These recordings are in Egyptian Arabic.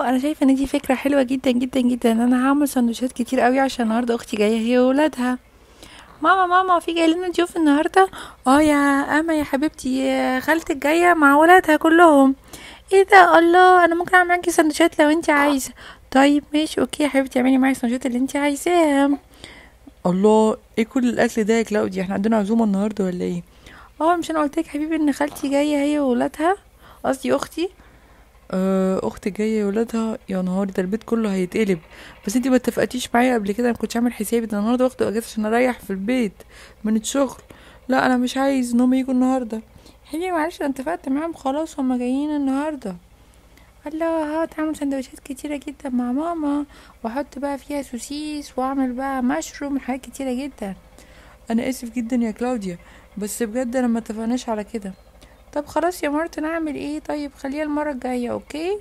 انا شايفه ان دي فكره حلوه جدا جدا جدا انا هعمل سندوتشات كتير قوي عشان النهارده اختي جايه هي وولادها ماما ماما في جاي لنا ضيوف النهارده اه يا اما يا حبيبتي يا خالتك جايه مع ولادها كلهم ايه ده الله انا ممكن اعمل معاكي سندوتشات لو انت عايزه طيب ماشي اوكي يا حبيبتي اعملي معايا السندوتشات اللي انت عايزاها الله ايه كل الاكل ده يا كلاوديا احنا عندنا عزومه النهارده ولا ايه اه مش انا قلت لك حبيبي ان خالتي جايه هي وولادها قصدي اختي آه اختي جايه ولادها يا نهاري ده البيت كله هيتقلب بس انتي ما اتفقتيش معايا قبل كده انا كنتش عامل حسابي ده النهارده واخده اجازه عشان اريح في البيت من الشغل لا انا مش عايز ان هم يجوا النهارده حبيبي معلش انا اتفقت معاهم خلاص هما جايين النهارده الله هقعد اعمل سندوتشات كتيره جدا مع ماما واحط بقى فيها سوسيس واعمل بقى مشروم وحاجات كتيره جدا انا اسف جدا يا كلاوديا بس بجد انا ما اتفقناش على كده طب خلاص يا مارتن اعمل ايه طيب خليها المره الجايه اوكي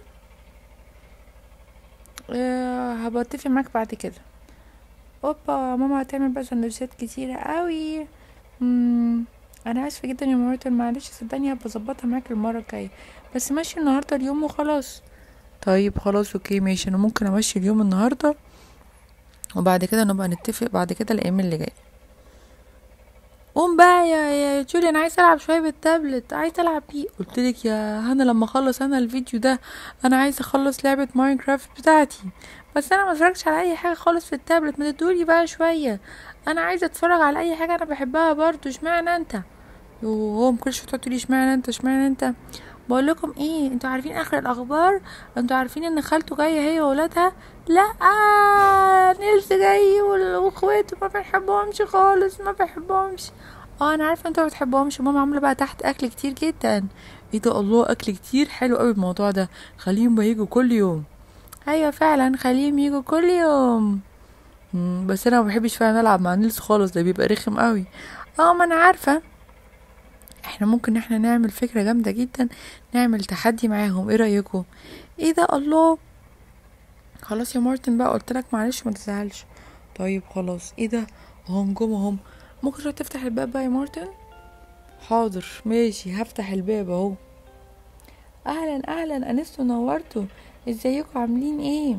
أه هبقى اتفق معاك بعد كده اوبا ماما هتعمل بقى سندوتشات كتيره قوي مم. انا اسفه جدا يا مارتن معلش صدقني هبقى اظبطها معاك المره الجايه بس ماشي النهارده اليوم وخلاص طيب خلاص اوكي ماشي انا ممكن امشي اليوم النهارده وبعد كده نبقى نتفق بعد كده الايام اللي جايه قوم بقى يا يا جولي انا عايز العب شويه بالتابلت عايز العب بيه قلت لك يا هنا لما اخلص انا الفيديو ده انا عايزه اخلص لعبه ماينكرافت بتاعتي بس انا ما اتفرجتش على اي حاجه خالص في التابلت ما تدولي بقى شويه انا عايزه اتفرج على اي حاجه انا بحبها برضو اشمعنى انت يوه كل شويه تقعدوا لي اشمعنى انت اشمعنى انت بقول لكم ايه انتوا عارفين اخر الاخبار انتوا عارفين ان خالته جايه هي وولادها لا نيلز جاي واخواته ما بنحبهمش خالص ما بنحبهمش اه انا عارفه انتوا ما بتحبهمش ماما عامله بقى تحت اكل كتير جدا ايه ده الله اكل كتير حلو قوي الموضوع ده خليهم بقى يجوا كل يوم ايوه فعلا خليهم يجوا كل يوم مم بس انا ما بحبش فعلا العب مع نيلز خالص ده بيبقى رخم قوي اه ما انا عارفه احنا ممكن احنا نعمل فكره جامده جدا نعمل تحدي معاهم ايه رايكم ايه ده الله خلاص يا مارتن بقى قلت لك معلش ما تزعلش طيب خلاص ايه ده هم جم هم ممكن تروح تفتح الباب بقى يا مارتن حاضر ماشي هفتح الباب اهو اهلا اهلا انستوا نورتوا ازيكم عاملين ايه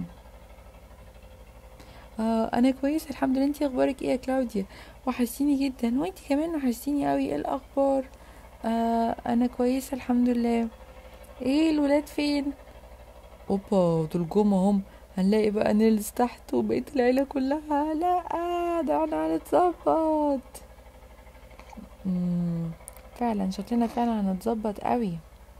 آه انا كويسه الحمد لله انتي اخبارك ايه يا كلاوديا وحشتيني جدا وانتي كمان وحشتيني قوي ايه الاخبار آه انا كويسه الحمد لله ايه الولاد فين اوبا دول جم هم هنلاقي بقى نيلز تحت وبقية العيلة كلها لا ده انا هنتظبط فعلا شكلنا فعلا هنتظبط قوي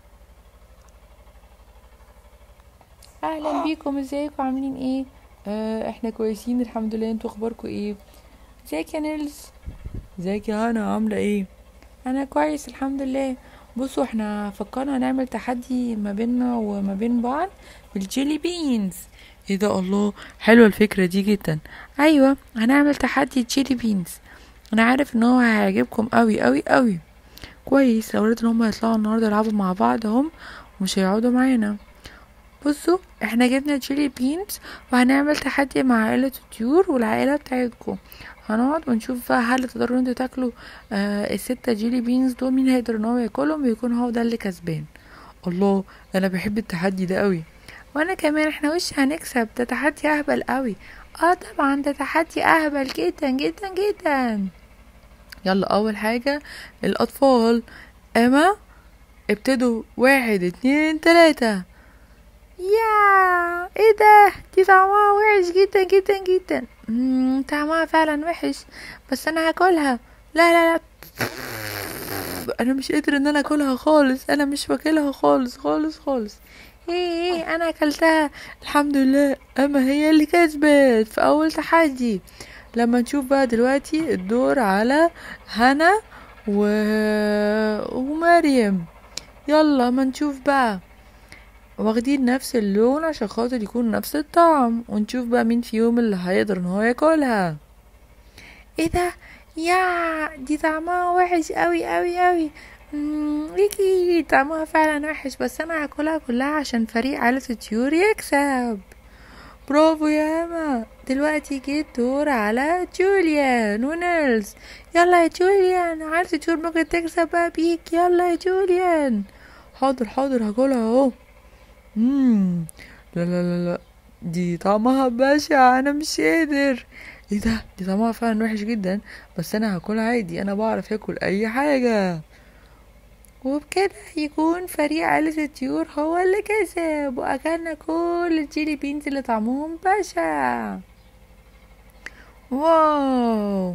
اهلا بيكم ازيكم عاملين ايه آه احنا كويسين الحمد لله انتوا اخباركم ايه ازيك يا نيلز ازيك يا هنا عامله ايه انا كويس الحمد لله بصوا احنا فكرنا نعمل تحدي ما بيننا وما بين بعض بالجيلي بينز ايه ده الله حلوه الفكره دي جدا ايوه هنعمل تحدي جيلي بينز انا عارف ان هو هيعجبكم قوي قوي قوي كويس لو ان هم هيطلعوا النهارده يلعبوا مع بعض هم ومش هيقعدوا معانا بصوا احنا جبنا جيلي بينز وهنعمل تحدي مع عائلة الطيور والعائلة بتاعتكم هنقعد ونشوف بقى هل تقدروا انتوا تاكلوا آه الستة جيلي بينز دول مين هيقدر ان هو ياكلهم ويكون هو ده اللي كسبان الله انا بحب التحدي ده قوي وانا كمان احنا وش هنكسب ده تحدي اهبل قوي اه طبعا ده تحدي اهبل جدا جدا جدا يلا اول حاجة الاطفال اما ابتدوا واحد اتنين تلاتة يا ايه ده دي طعمها وحش جدا جدا جدا مم طعمها فعلا وحش بس انا هاكلها لا لا لا انا مش قادر ان انا اكلها خالص انا مش باكلها خالص خالص خالص ايه ايه انا اكلتها الحمد لله اما هي اللي كسبت في اول تحدي لما نشوف بقى دلوقتي الدور على هنا و... ومريم يلا ما نشوف بقى واخدين نفس اللون عشان خاطر يكون نفس الطعم ونشوف بقى مين فيهم اللي هيقدر ان هو ياكلها ايه ده يا دي طعمها وحش قوي قوي قوي ليكي طعمها فعلا وحش بس انا هاكلها كلها عشان فريق عائلة الطيور يكسب برافو يا اما دلوقتي جه الدور على جوليان ونيلز يلا يا جوليان عائلة الطيور ممكن تكسب بقى بيك يلا يا جوليان حاضر حاضر هاكلها اهو مم. لا لا لا لا دي طعمها بشع انا مش قادر ايه ده دي طعمها فعلا وحش جدا بس انا هاكل عادي انا بعرف اكل اي حاجة وبكده يكون فريق عائلة الطيور هو اللي كسب وأكلنا كل الجيلي بينز اللي طعمهم بشع واو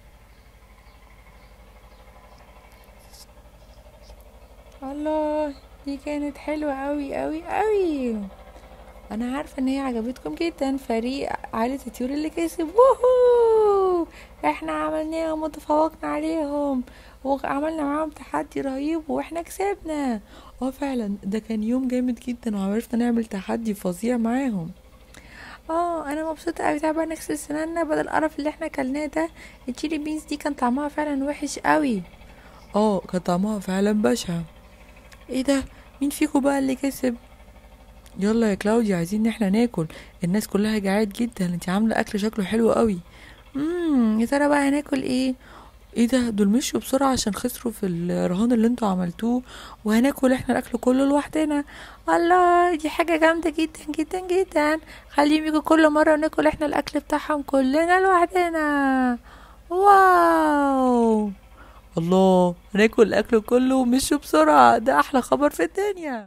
الله دي كانت حلوة أوي أوي أوي أنا عارفة إن هي عجبتكم جدا فريق عائلة الطيور اللي كسب ووهو احنا عملناهم وتفوقنا عليهم وعملنا معاهم تحدي رهيب واحنا كسبنا اه فعلا ده كان يوم جامد جدا وعرفنا نعمل تحدي فظيع معاهم اه انا مبسوطه قوي تعبانه نغسل سنانا بدل القرف اللي احنا اكلناه ده التشيلي بينز دي كان طعمها فعلا وحش قوي اه كان طعمها فعلا بشع ايه ده مين فيكم بقى اللي كسب يلا يا كلاوديا عايزين ان احنا ناكل الناس كلها جعانت جدا انتي عامله اكل شكله حلو قوي امم يا ترى بقى هناكل ايه ايه ده دول مشوا بسرعه عشان خسروا في الرهان اللي انتوا عملتوه وهناكل احنا الاكل كله لوحدنا الله دي حاجه جامده جدا جدا جدا خليهم يجوا كل مره ناكل احنا الاكل بتاعهم كلنا لوحدنا واو الله هناكل الاكل كله ومشوا بسرعه ده احلى خبر في الدنيا